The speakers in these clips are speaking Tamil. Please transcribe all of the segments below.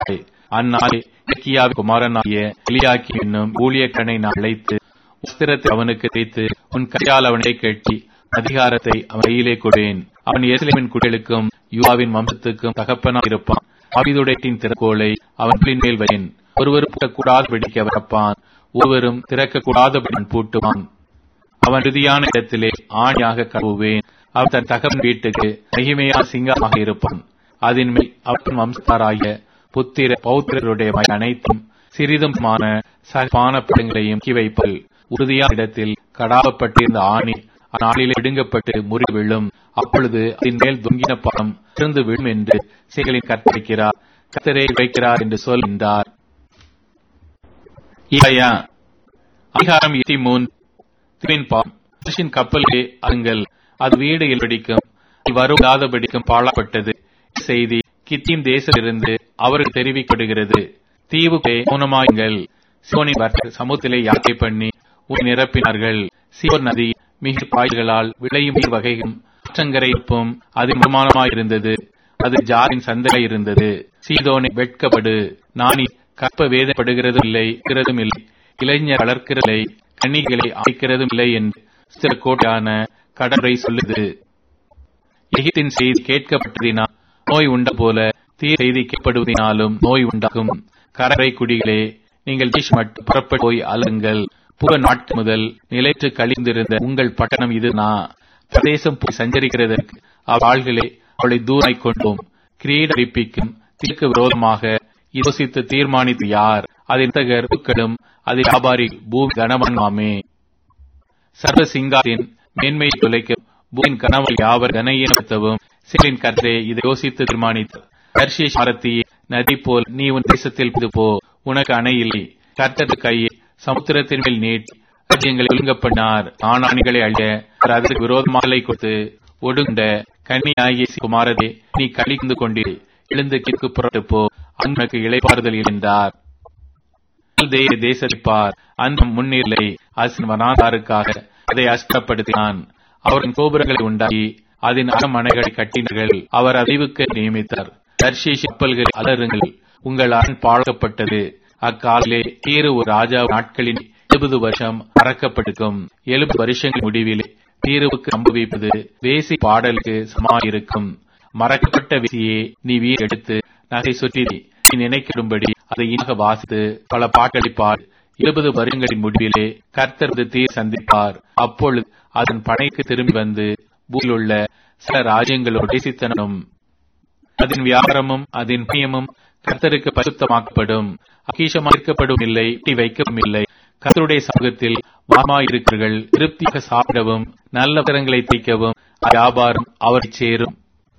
செய்தாய் அந்நாளே இலக்கியாவின் குமாரனாகிய எலியாக்கி என்னும் ஊழியக்கனை நான் அழைத்து வஸ்திரத்தை அவனுக்கு தைத்து உன் கையால் அவனை கட்டி அதிகாரத்தை அவன் கையிலே கொடேன் அவன் எருசலேமின் குடிகளுக்கும் யுவாவின் வம்சத்துக்கும் தகப்பனாக இருப்பான் ஆவிதுடையத்தின் திறக்கோளை அவன் பின் மேல் வையன் ஒருவரும் பூட்டக்கூடாது பிடிக்க வரப்பான் ஒருவரும் திறக்கக்கூடாதபடி பூட்டுவான் அவன் இறுதியான இடத்திலே ஆணியாக கழுவுவேன் அவன் தன் தகவன் வீட்டுக்கு மகிமையா சிங்கமாக இருப்பான் அதன் மேல் அவன் வம்சத்தாராகிய புத்திர பௌத்திரருடைய மகன் அனைத்தும் சிறிதுமான சகபான படங்களையும் வைப்பல் உறுதியான இடத்தில் கடாவப்பட்டிருந்த ஆணி அந்நாளிலே விடுங்கப்பட்டு முறி விழும் அப்பொழுது அதன் மேல் தொங்கின படம் திறந்து விழும் என்று செயலின் கற்பிக்கிறார் கத்தரை வைக்கிறார் என்று சொல் என்றார் இளையா அதிகாரம் எட்டி மூன்று பாம் கப்பலே அருங்கள் அது வீடு பிடிக்கும் வருவதாதபடிக்கும் பாழப்பட்டது செய்தி கித்தீம் தேசத்திலிருந்து அவருக்கு தெரிவிக்கப்படுகிறது தீவுக்கே மௌனமாயுங்கள் சிவோனின் வர்த்தக சமுத்திலே யாக்கை பண்ணி உன் நிரப்பினார்கள் சிவோர் நதி மிக பாய்களால் விளையும் நீர் வகையும் ஆற்றங்கரைப்பும் அது முமானமாயிருந்தது அது ஜாரின் சந்தை இருந்தது சீதோனை வெட்கப்படு நானி கற்ப வேதப்படுகிறதும் இல்லை இருக்கிறதும் இல்லை இளைஞர் வளர்க்கிறதில்லை கன்னிகளை ஆய்க்கிறதும் இல்லை என்று சில கோட்டான கடற்கரை சொல்லுது எகிப்தின் செய்தி கேட்கப்பட்டதினால் நோய் உண்ட போல தீ செய்தி கேட்படுவதினாலும் நோய் உண்டாகும் கரை குடிகளே நீங்கள் டிஷ் மட்டும் புறப்பட்டு போய் அலுங்கள் புக நாட்டு முதல் நிலைற்று கழிந்திருந்த உங்கள் பட்டணம் இதுனா பிரதேசம் போய் சஞ்சரிக்கிறதற்கு அவ்வாள்களே அவளை தூராய் கொண்டோம் கிரீட அடிப்பிக்கும் தீர்க்க விரோதமாக யோசித்து தீர்மானித்து யார் அதன் தகர்களும் அது வியாபாரி பூமி கனவன்மாமே சர்வ சிங்காரின் மேன்மையை துளைக்கும் பூமியின் கனவல் யாவர் கனையத்தவும் சிலின் கற்றே இதை யோசித்து தீர்மானித்தார் தர்ஷீஷ் மரத்தி நதி போல் நீ உன் தேசத்தில் இது போ உனக்கு அணை இல்லை கர்த்தது கையை சமுத்திரத்தின் மேல் நீட்டி ராஜ்யங்களை ஒழுங்கப்பண்ணார் ஆணாணிகளை அழிய அதற்கு விரோதமாலை கொடுத்து ஒடுங்க கன்னியாகிய குமாரதே நீ கழிந்து கொண்டீர் எழுந்து கிற்கு புறட்டு போ அன்பனுக்கு இழைப்பாறுதல் இருந்தார் தேசப்பார் அந்த முன்னிலை அசின் வனாதாருக்காக அதை அஸ்தப்படுத்தினான் அவரின் கோபுரங்களை உண்டாக்கி அதன் அரமனைகளை கட்டினர்கள் அவர் அறிவுக்கு நியமித்தார் தர்ஷீஷ் கப்பல்கள் அலருங்கள் உங்கள் அரண் பாழப்பட்டது அக்காலிலே தீரு ஒரு ராஜா நாட்களின் எழுபது வருஷம் மறக்கப்பட்டிருக்கும் எழுபது வருஷங்கள் முடிவிலே தீருவுக்கு சம்பவிப்பது வேசி பாடலுக்கு சமாயிருக்கும் மறக்கப்பட்ட வேசியே நீ வீர் எடுத்து நகை சுற்றி நீ நினைக்கிடும்படி அதை இனாக வாசித்து பல பாட்டளி பார் எழுபது வருடங்களின் முடிவிலே கர்த்தரது தீர் சந்திப்பார் அப்பொழுது அதன் படைக்கு திரும்பி வந்து பூமியிலுள்ள சில ராஜ்யங்களோடு தேசித்தனும் அதன் வியாபாரமும் அதன் பியமும் கர்த்தருக்கு பரிசுத்தமாக்கப்படும் அகீஷமாக்கப்படும் இல்லை வைக்கவும் இல்லை கர்த்தருடைய சமூகத்தில் மாமாயிருக்கிறீர்கள் திருப்தியாக சாப்பிடவும் நல்ல கரங்களை தைக்கவும் வியாபாரம் அவரை சேரும்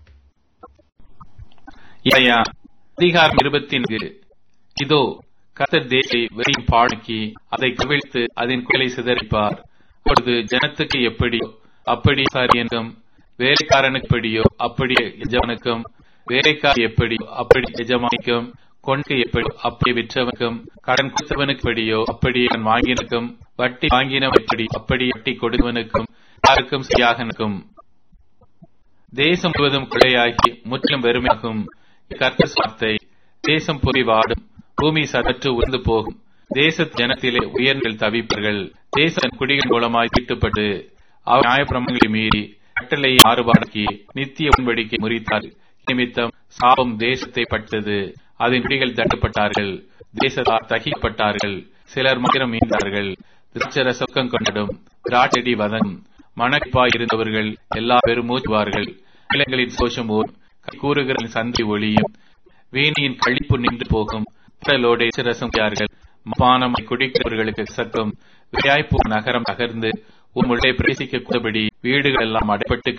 அதிகாரம் இருபத்தி நான்கு இதோ கத்தர் தேசை வெறியும் பாடக்கி அதை கவிழ்த்து அதன் குயலை சிதறிப்பார் அப்பொழுது ஜனத்துக்கு எப்படியோ அப்படி சாரியனுக்கும் வேலைக்காரனுக்கு எப்படியோ அப்படி எஜமானுக்கும் வேலைக்காரி எப்படியோ அப்படி எஜமானிக்கும் கொண்டு எப்படி அப்படி விற்றவனுக்கும் கடன் கொடுத்தவனுக்கு எப்படியோ அப்படி அவன் வாங்கினக்கும் வட்டி வாங்கினவன் எப்படி அப்படி வட்டி கொடுத்தவனுக்கும் யாருக்கும் சரியாகனுக்கும் தேசம் முழுவதும் கொலையாகி முற்றிலும் வெறுமையாகும் கர்த்த வார்த்தை தேசம் பொறி வாடும் பூமி சதற்று உயர்ந்து போகும் தேச ஜனத்திலே உயர்ந்தல் தவிப்பர்கள் தேச குடிகள் மூலமாய் தீட்டுப்பட்டு அவர் நியாயப்பிரமங்களை மீறி கட்டளை மாறுபாடாக்கி நித்திய உண்படிக்கை முறித்தார் நிமித்தம் சாபம் தேசத்தை பட்டது அதன் குடிகள் தட்டுப்பட்டார்கள் தேசத்தார் தகிப்பட்டார்கள் சிலர் மகிரம் மீண்டார்கள் திருச்சர சொக்கம் கொண்டடும் திராட்சடி வதம் மணப்பாய் இருந்தவர்கள் எல்லா பெருமூச்சுவார்கள் இளங்களின் சோஷம் ஓர் கூறுகிற சந்தி ஒளியும் வீணியின் கழிப்பு நின்று போகும் கடலோடு ரசம் பானமை குடிக்கிறவர்களுக்கு சத்தம் வியாய்ப்பு நகரம் நகர்ந்து உம்முடைய பிரவேசிக்க வீடுகள் எல்லாம் அடைப்பட்டு